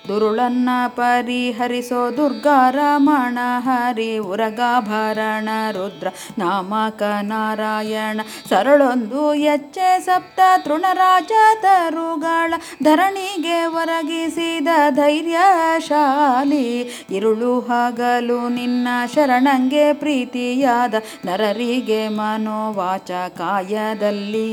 ದುರುಳನ್ನ ಪರಿಹರಿಸೋ ದುರ್ಗಾರಮಣ ಹರಿ ಉರಗಾಭರಣ ರುದ್ರ ನಾಮಕ ನಾರಾಯಣ ಸರಳೊಂದು ಎಚ್ಚೆ ಸಪ್ತ ತೃಣರಾಜ ತರುಗಳ ಧರಣಿಗೆ ಒರಗಿಸಿದ ಧೈರ್ಯಶಾಲಿ ಇರುಳು ಹಗಲು ನಿನ್ನ ಶರಣಂಗೆ ಪ್ರೀತಿಯಾದ ನರರಿಗೆ ಮನೋವಾಚ ಕಾಯದಲ್ಲಿ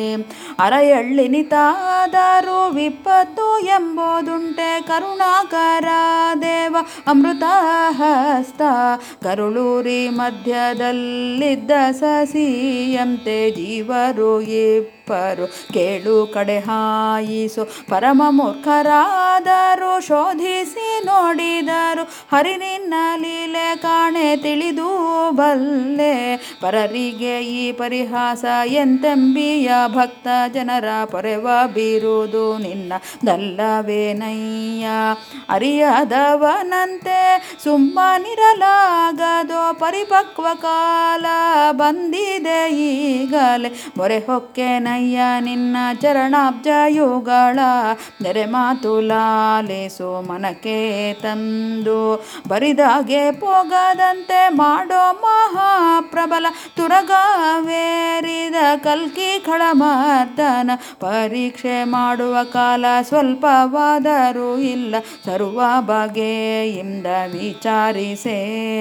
ಅರಯಳ್ಳಿನಿತಾದರೂ ವಿಪತ್ತು ಎಂಬುದುಂಟೆ ಕರುಣಾಕರ ದೇವ ಅಮೃತ ಹಸ್ತ ಕರುಳೂರಿ ಮಧ್ಯದಲ್ಲಿದ್ದ ಸಸಿಯಂತೆ ಜೀವರು ಇಪ್ಪರು ಕೇಳು ಕಡೆ ಹಾಯಿಸು ಪರಮ ಮೂರ್ಖರಾದರು ಶೋಧಿಸಿ ನೋಡಿದರು ಹರಿ ನಿನ್ನ ಲೀಲೆ ಕಾಣೆ ತಿಳಿದು ಬಲ್ಲೆ ಪರರಿಗೆ ಈ ಪರಿಹಾಸ ಎಂತೆಂಬಿಯ ಭಕ್ತ ಜನರ ಪೊರೆವ ಬೀರುವುದು ನಿನ್ನ ದಲ್ಲವೇನಯ್ಯ ಅರಿಯದವನಂತೆ ಸುಮ್ಮನಿರಲಾಗದೋ ಪರಿಪಕ್ವ ಕಾಲ ಬಂದಿದೆ ಈಗಲೇ ಮೊರೆ ಹೊಕ್ಕೆನಯ್ಯ ನಿನ್ನ ಚರಣಾಬ್ಜಯುಗಳ ನೆರೆ ಮಾತು ಲಾಲಿಸು ಮನಕ್ಕೆ ತಂದು ಬರಿದಾಗೆ ಪೋಗದಂತೆ ಮಾಡೋ ಮಹಾಪ್ರಬಲ ತುರಗವೇರಿದ ಕಲ್ಕಿ ಖಳಮರ್ದನ ಪರೀಕ್ಷೆ ಮಾಡುವ ಕಾಲ ಸ್ವಲ್ಪವಾದರೂ ಇಲ್ಲ ಸರ್ವ ಬಗೆಯಿಂದ ವಿಚಾರಿಸೆ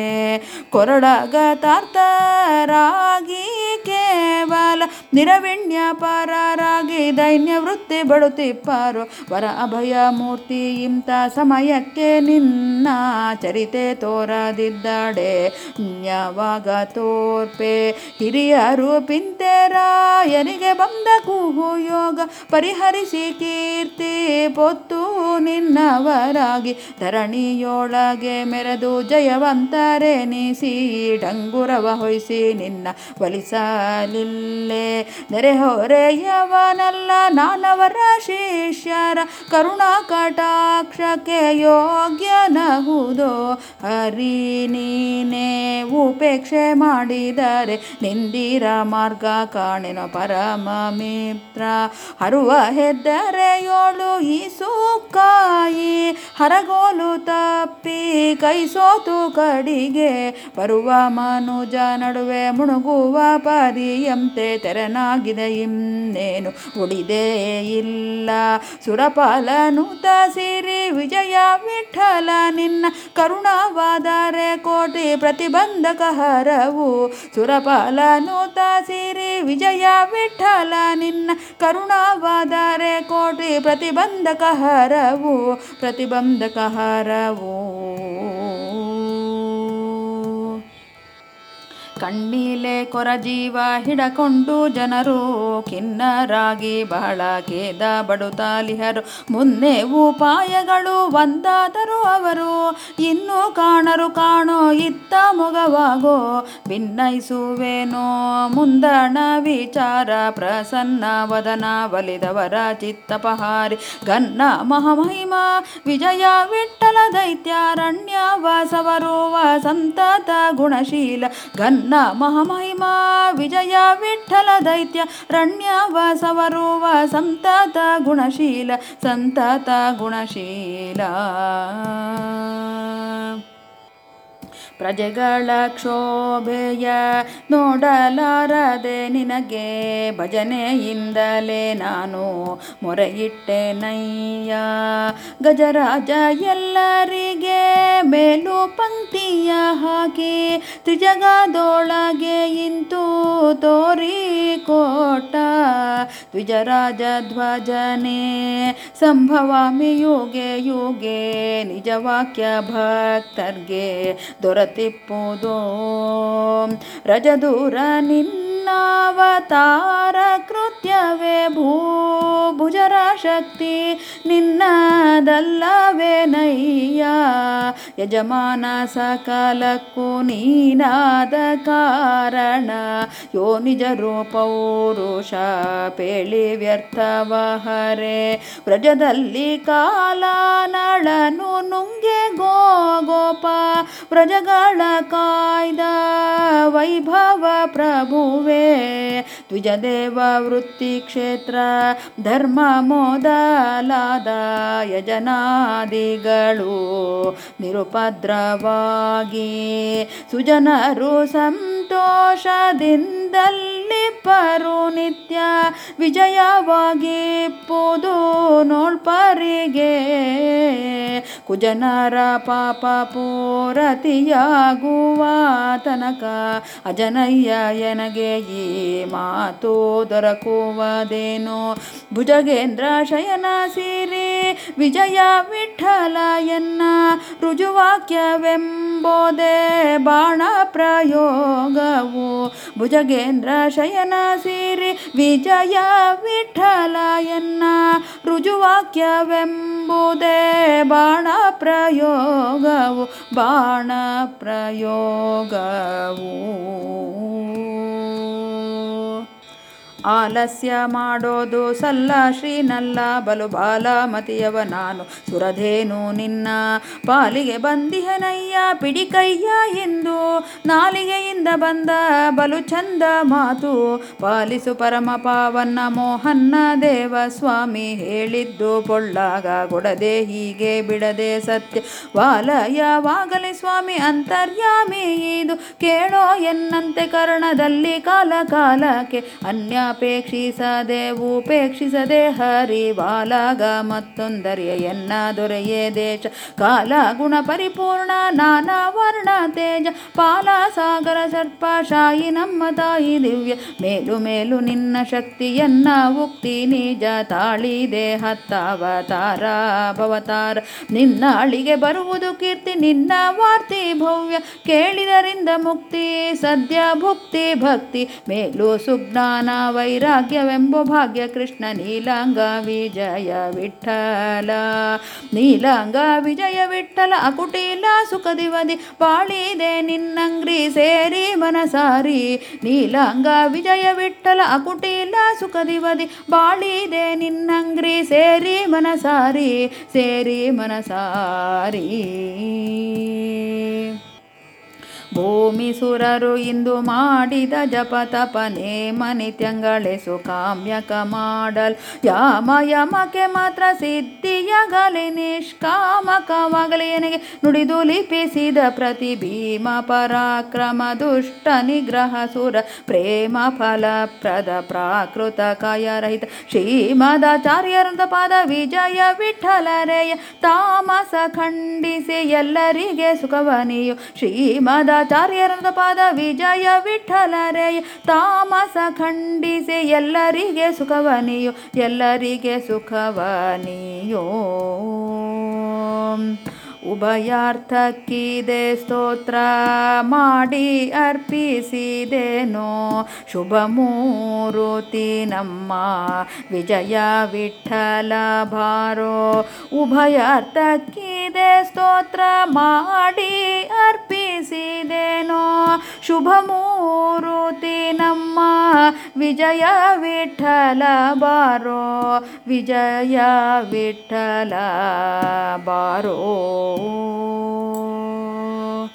ಕೊರಡಗತಾರ್ಥರಾಗಿ ಕೇವಲ ನಿರವಿಣ್ಯ ಪರರಾಗಿ ದೈನ್ಯ ವೃತ್ತಿ ಬಡುತ್ತಿಪ್ಪಾರು ವರ ಅಭಯ ಮೂರ್ತಿ ಇಂಥ ಸಮಯಕ್ಕೆ ನಿನ್ನ ಚರಿತೆ ತೋರದಿದ್ದಡೆ ನ್ಯವಾಗ ತೋರ್ಪೆ ಹಿರಿಯರು ಪಿಂತೆರಾಯನಿಗೆ ಬಂದ ಕುಹು ಯೋಗ ಪರಿಹರಿಸಿ ಕೀರ್ತಿ ಪೊತ್ತು ನಿನ್ನವರಾಗಿ ಧರಣಿಯೊಳಗೆ ಮೆರೆದು ಜಯವಂತರೆನಿಸಿ ಡಂಗುರವ ಹೊಯ್ಸಿ ನಿನ್ನ ಒಲಿಸಲಿಲ್ಲೆ ನೆರೆಹೊರೆಯವನಲ್ಲ ನಾನವರ ಶಿಷ್ಯರ ಕರುಣಾ ಕಟಾಕ್ಷಕ್ಕೆ ಯೋಗ್ಯನಹುದೋ ಹರಿ ನೀನೇ ಉಪೇಕ್ಷೆ ಮಾಡಿದರೆ ನಿಂದಿರ ಮಾರ್ಗ ಕಾಣಿನ ಪರಮ ಮಿತ್ರ ಹರುವ ಹೆದ್ದರೆಯೋಳು ಈ ಸುಕ್ಕಾಯಿ ಹರಗೋಲು ತಪ್ಪಿ ಕೈ ಸೋತು ಕಡಿಗೆ ಬರುವ ಮನುಜ ನಡುವೆ ಮುಣುಗುವ ಪರಿಯಂತೆ ತೆರನಾಗಿದೆ ಇನ್ನೇನು ಉಳಿದೇ ಇಲ್ಲ ಸುರಪಾಲನುತ ಸಿರಿ ವಿಜಯ ವಿಠಲ ನಿನ್ನ ಕರುಣವಾದರೆ ಕೋಟಿ ಪ್ರತಿಬಂಧಕ ಹರವು ಸುರಪಾಲನುತ ಸಿರಿ ವಿಜಯ ವಿಠಲ ನಿನ್ನ ಕರುಣವಾದರೆ ಕೋಟಿ ಪ್ರತಿಬಂಧಕ ಹರವು ಪ್ರತಿಬಂಧಕ ಹರವು ಕಣ್ಣೀಲೆ ಕೊರ ಜೀವ ಹಿಡಕೊಂಡು ಜನರು ಖಿನ್ನರಾಗಿ ಬಹಳ ಖೇದ ಬಡುತ್ತಾಲಿಹರು ಮುನ್ನೆ ಉಪಾಯಗಳು ಒಂದಾದರೂ ಅವರು ಇನ್ನೂ ಕಾಣರು ಕಾಣೋ ಇತ್ತ ಮೊಗವಾಗೋ ಭಿನ್ನೈಸುವೇನೋ ಮುಂದಣ ವಿಚಾರ ಪ್ರಸನ್ನ ವದನ ಬಲಿದವರ ಚಿತ್ತಪಹಾರಿ ಗನ್ನ ಮಹಾಮಹಿಮ ವಿಜಯ ವಿಠಲ ದೈತ್ಯಾರಣ್ಯ ವಾಸವರುವ ಸಂತತ ಗುಣಶೀಲ ಗನ್ನ ಮಹಾಮಹಿಮ ವಿಜಯ ವಿಠಲ ದೈತ್ಯ ರಣ್ಯ ವಾಸವರುವ ಸಂತತ ಗುಣಶೀಲ ಸಂತತ ಗುಣಶೀಲ ಪ್ರಜೆಗಳ ಕ್ಷೋಭೆಯ ನೋಡಲಾರದೆ ನಿನಗೆ ಭಜನೆಯಿಂದಲೇ ನಾನು ಮೊರೆಯಿಟ್ಟೆನಯ್ಯ ಗಜರಾಜ ಎಲ್ಲರಿಗೆ ಮೇಲು ಪಂಕ್ತಿಯ ಹಾಕಿ ತ್ರಿಜಗದೊಳಗೆ ಇಂತು ತೋರಿಕೋಟ ದ್ವಿಜರಾಜ ಧ್ವಜನೆ ಸಂಭವಾಮಿ ಯುಗೆ ಯುಗೆ ನಿಜವಾಕ್ಯ ಭಕ್ತರ್ಗೆ ದೊರತಿಪ್ಪುದೋ ರಜದೂರ ನಿನ್ನಾವತಾರ ಕೃತ್ಯವೇ ಭೂ ಭುಜರ ಶಕ್ತಿ ನಿನ್ನದಲ್ಲವೇನಯ್ಯ ಯಜಮಾನ ಸಕಾಲಕ್ಕೂ ನೀನಾದ ಕಾರಣ ಯೋ ನಿಜ ರೂಪೌರುಷ ಪೇಳಿ ವ್ಯರ್ಥವ ಹರೆ ವ್ರಜದಲ್ಲಿ ಕಾಲ ನಳನು ನುಂಗೆ ಗೋ ಗೋಪ ವ್ರಜಗಳ ಕಾಯ್ದ ವೈಭವ ಪ್ರಭುವೇ ದ್ವಿಜದೇವ ವೃತ್ತಿ ಕ್ಷೇತ್ರ ಧರ್ಮ ಮೊದಲಾದ ಯಜನಾದಿಗಳು ನಿರುಪದ್ರವಾಗಿ ಸುಜನರು ಸಂತೋಷದಿಂದಲ್ಲಿ ಪರು ನಿತ್ಯ ವಿಜಯವಾಗಿಪ್ಪುದು ನೋಳ್ಪರಿಗೆ ಕುಜನರ ಪಾಪ ಪೂರತಿಯಾಗುವ ತನಕ ಅಜನಯ್ಯ ಎನಗೆ ಈ ಮಾತು ದೊರಕುವುದೇನೋ ಭುಜಗೇಂದ್ರ ಶಯನ ಸಿರಿ ವಿಜಯ ವಿಠಲ ಎನ್ನ ರುಜುವಾಕ್ಯವೆಂಬೋದೇ ಬಾಣ ಪ್ರಯೋಗವು ಭುಜಗೇಂದ್ರ ಶಯನ ಸಿರಿ ವಿಜಯ ವಿಠಲ ಎನ್ನ ರುಜುವಾಕ್ಯವೆಂಬುದೇ ಬಾಣ ಪ್ರಯೋಗವು ಬಾಣ ಪ್ರಯೋಗವು ಆಲಸ್ಯ ಮಾಡೋದು ಸಲ್ಲ ಶ್ರೀನಲ್ಲ ಬಲು ಬಾಲ ಮತಿಯವ ನಾನು ಸುರಧೇನು ನಿನ್ನ ಪಾಲಿಗೆ ಬಂದಿಹನಯ್ಯ ಪಿಡಿಕಯ್ಯ ಎಂದು ನಾಲಿಗೆಯಿಂದ ಬಂದ ಬಲು ಚಂದ ಮಾತು ಪಾಲಿಸು ಪರಮ ಪಾವನ್ನ ಮೋಹನ್ನ ದೇವ ಸ್ವಾಮಿ ಹೇಳಿದ್ದು ಪೊಳ್ಳಾಗ ಕೊಡದೆ ಹೀಗೆ ಬಿಡದೆ ಸತ್ಯ ವಾಲಯವಾಗಲಿ ಸ್ವಾಮಿ ಅಂತರ್ಯಾಮಿ ಇದು ಕೇಳೋ ಎನ್ನಂತೆ ಕರ್ಣದಲ್ಲಿ ಕಾಲ ಕಾಲಕ್ಕೆ ಅನ್ಯಾಪೇಕ್ಷಿಸದೆ ಉಪೇಕ್ಷಿಸದೆ ಹರಿವಾಲಾಗ ಮತ್ತೊಂದರಿಯ ಎನ್ನ ದೊರೆಯೇ ದೇಶ ಕಾಲ ಗುಣ ಪರಿಪೂರ್ಣ ನಾನಾ ವರ್ಣ ತೇಜ ಪಾಲ ಸಾಗರ ಸರ್ಪ ಶಾಯಿ ನಮ್ಮ ತಾಯಿ ದಿವ್ಯ ಮೇಲು ಮೇಲು ನಿನ್ನ ಶಕ್ತಿಯನ್ನ ಉಕ್ತಿ ನಿಜ ತಾಳಿದೆ ಹತ್ತಾವತಾರ ಭವತಾರ ನಿನ್ನಾಳಿಗೆ ಬರುವುದು ಕೀರ್ತಿ ನಿನ್ನ ವಾರ್ತಿ ಭವ್ಯ ಕೇಳಿದರಿಂದ ಮುಕ್ತಿ ಸದ್ಯ ಭುಕ್ತಿ ಭಕ್ತಿ ಮೇಲು ಸುಜ್ಞಾನ ವೈರಾಗ್ಯವೆಂಬ ಭಾಗ್ಯ ಕೃಷ್ಣ ನೀಲಾಂಗ ವಿಜಯ ವಿಠಲ ನೀಲಾಂಗ ವಿಜಯ ವಿಠಲ ಅಕುಟಿಲ ಸುಖದಿವದಿ ಬಾಳಿದೆ ನಿನ್ನಂಗ್ರಿ ಸೇರಿ ಮನಸಾರಿ ನೀಲಾಂಗ ವಿಜಯ ವಿಠಲ ಅಕುಟಿಲ ಸುಖದಿವದಿ ಬಾಳಿದೆ ನಿನ್ನಂಗ್ರಿ ಸೇರಿ ಮನಸಾರಿ ಸೇರಿ ಮನಸಾರಿ ಭೂಮಿ ಸುರರು ಇಂದು ಮಾಡಿದ ಜಪ ತಪನೆ ಮನಿತ್ಯಂಗಳೆಸು ಕಾಮ್ಯಕ ಮಾಡಲ್ ಯಾಮ ಯಮಕ್ಕೆ ಮಾತ್ರ ಸಿದ್ಧಿಯಾಗಲಿ ನಿಷ್ಕಾಮಕವಾಗಲಿ ಎನಗೆ ನುಡಿದು ಲಿಪಿಸಿದ ಪ್ರತಿ ಭೀಮ ಪರಾಕ್ರಮ ದುಷ್ಟ ನಿಗ್ರಹ ಸುರ ಪ್ರೇಮ ಫಲಪ್ರದ ಪ್ರಾಕೃತ ಕಾಯರಹಿತ ಶ್ರೀಮದಾಚಾರ್ಯರಂತ ಪಾದ ವಿಜಯ ವಿಠಲರೆಯ ತಾಮಸ ಖಂಡಿಸಿ ಎಲ್ಲರಿಗೆ ಸುಖವನಿಯು ಶ್ರೀಮದಾಚಾರ್ಯರಂತ ಪಾದ ವಿಜಯ ವಿಠಲರೆಯ ತಾಮಸ ಖಂಡಿಸಿ ಎಲ್ಲರಿಗೆ ಸುಖವನಿಯು ಎಲ್ಲರಿಗೆ ಸುಖವನಿಯೋ ಉಭಯಾರ್ಥಕ್ಕಿದೆ ಸ್ತೋತ್ರ ಮಾಡಿ ಅರ್ಪಿಸಿದೆನೋ ಶುಭ ಮೂರುತಿ ನಮ್ಮ ವಿಜಯ ವಿಠಲ ಭಾರೋ ಉಭಯಾರ್ಥಕ್ಕಿದೆ ಸ್ತೋತ್ರ ಮಾಡಿ ಅರ್ಪಿಸಿದೆನೋ ಶುಭ ಮೂರುತಿ ನಮ್ಮ ವಿಜಯ ವಿಠಲ ಬಾರೋ ವಿಜಯ ವಿಠಲ ಬಾರೋ